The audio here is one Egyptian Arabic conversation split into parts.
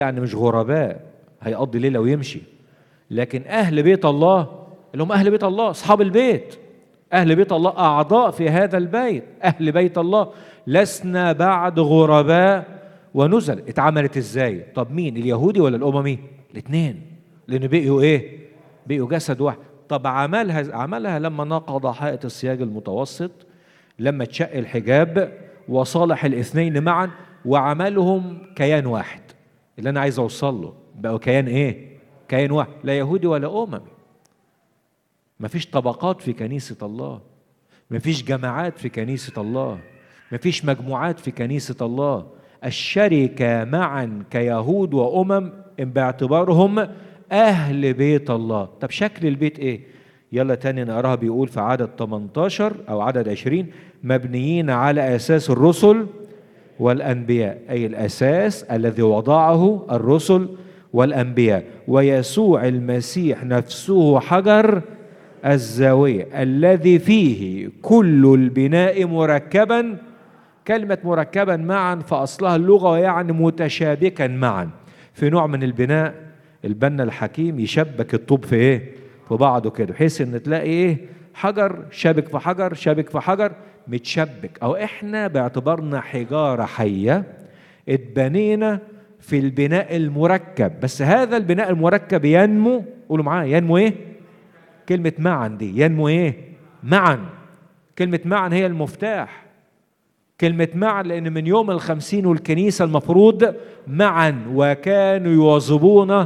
يعني مش غرباء هيقضي ليله ويمشي لكن اهل بيت الله اللي هم اهل بيت الله اصحاب البيت اهل بيت الله اعضاء في هذا البيت اهل بيت الله لسنا بعد غرباء ونزل اتعملت ازاي طب مين اليهودي ولا الاممي الاثنين لان بقيوا ايه بقيوا جسد واحد طب عملها عملها لما نقض حائط السياج المتوسط لما اتشق الحجاب وصالح الاثنين معا وعملهم كيان واحد اللي انا عايز اوصل له بقوا كيان ايه كيان واحد لا يهودي ولا اممي مفيش طبقات في كنيسه الله مفيش جماعات في كنيسه الله مفيش مجموعات في كنيسه الله الشركه معا كيهود وامم باعتبارهم اهل بيت الله طب شكل البيت ايه يلا تاني نقراها بيقول في عدد 18 او عدد 20 مبنيين على اساس الرسل والانبياء اي الاساس الذي وضعه الرسل والانبياء ويسوع المسيح نفسه حجر الزاويه الذي فيه كل البناء مركبا كلمه مركبا معا فاصلها اللغه يعني متشابكا معا في نوع من البناء البنا الحكيم يشبك الطوب في ايه في بعضه كده بحيث ان تلاقي ايه حجر شابك في حجر شابك في حجر متشبك او احنا باعتبارنا حجاره حيه اتبنينا في البناء المركب بس هذا البناء المركب ينمو قولوا معايا ينمو ايه كلمه معا دي ينمو ايه معا كلمه معا هي المفتاح كلمة معا لأن من يوم الخمسين والكنيسة المفروض معا وكانوا يواظبون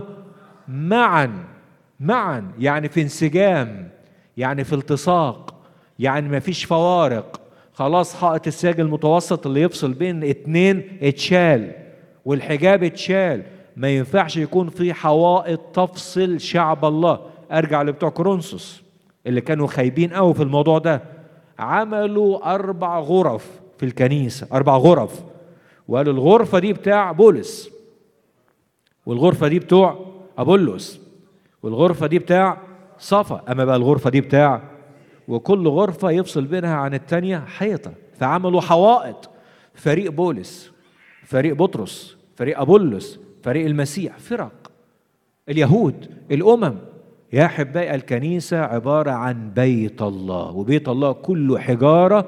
معا معا يعني في انسجام يعني في التصاق يعني ما فيش فوارق خلاص حائط الساج المتوسط اللي يفصل بين اتنين اتشال والحجاب اتشال ما ينفعش يكون في حوائط تفصل شعب الله ارجع لبتوع كورنثوس اللي كانوا خايبين قوي في الموضوع ده عملوا اربع غرف في الكنيسه اربع غرف وقالوا الغرفه دي بتاع بولس والغرفه دي بتوع ابولس والغرفه دي بتاع صفا اما بقى الغرفه دي بتاع وكل غرفه يفصل بينها عن التانيه حيطه فعملوا حوائط فريق بولس فريق بطرس فريق ابولس فريق المسيح فرق اليهود الامم يا احبائي الكنيسه عباره عن بيت الله وبيت الله كله حجاره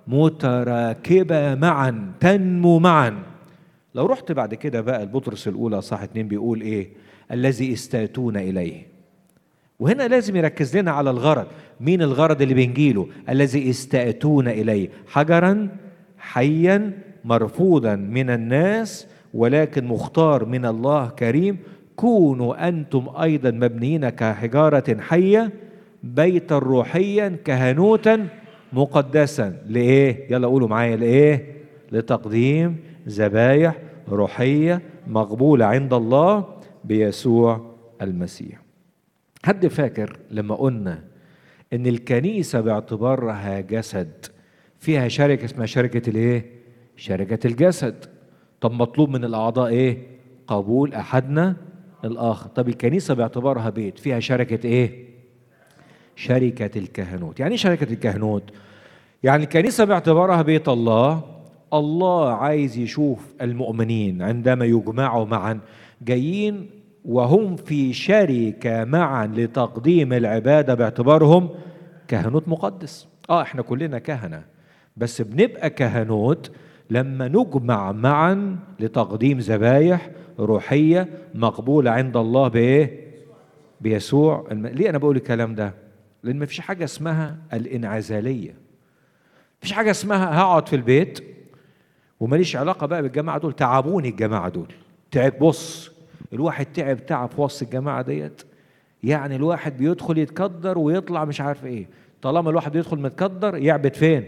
متراكبه معا تنمو معا لو رحت بعد كده بقى البطرس الاولى صح اتنين بيقول ايه الذي استاتون اليه وهنا لازم يركز لنا على الغرض مين الغرض اللي بنجيله الذي استاتون اليه حجرا حيا مرفوضا من الناس ولكن مختار من الله كريم كونوا انتم ايضا مبنيين كحجاره حيه بيتا روحيا كهنوتا مقدسا لايه يلا قولوا معايا لايه لتقديم ذبايح روحيه مقبوله عند الله بيسوع المسيح حد فاكر لما قلنا ان الكنيسه باعتبارها جسد فيها شركه اسمها شركه الايه شركه الجسد طب مطلوب من الاعضاء ايه قبول احدنا الاخر طب الكنيسه باعتبارها بيت فيها شركه ايه شركه الكهنوت يعني ايه شركه الكهنوت يعني الكنيسه باعتبارها بيت الله الله عايز يشوف المؤمنين عندما يجمعوا معا جايين وهم في شركه معا لتقديم العباده باعتبارهم كهنوت مقدس اه احنا كلنا كهنه بس بنبقى كهنوت لما نجمع معا لتقديم ذبايح روحيه مقبوله عند الله بايه بيسوع الم... ليه انا بقول الكلام ده لان ما فيش حاجه اسمها الانعزاليه مفيش حاجه اسمها هقعد في البيت وماليش علاقه بقى بالجماعه دول تعبوني الجماعه دول تعب بص الواحد تعب تعب في وسط الجماعه ديت يعني الواحد بيدخل يتكدر ويطلع مش عارف ايه طالما الواحد بيدخل متكدر يعبد فين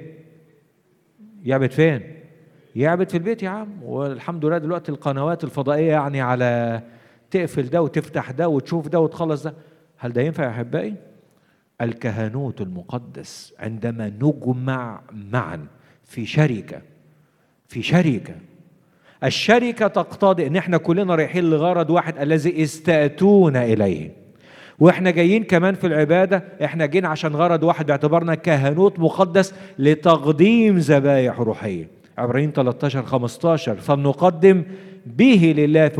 يعبد فين يعبد في البيت يا عم والحمد لله دلوقتي القنوات الفضائيه يعني على تقفل ده وتفتح ده وتشوف ده وتخلص ده هل ده ينفع يا احبائي الكهنوت المقدس عندما نجمع معا في شركه في شركه الشركه تقتضي ان احنا كلنا رايحين لغرض واحد الذي استاتون اليه واحنا جايين كمان في العباده احنا جايين عشان غرض واحد باعتبارنا كهنوت مقدس لتقديم ذبايح روحيه عبرين 13 15 فلنقدم به لله في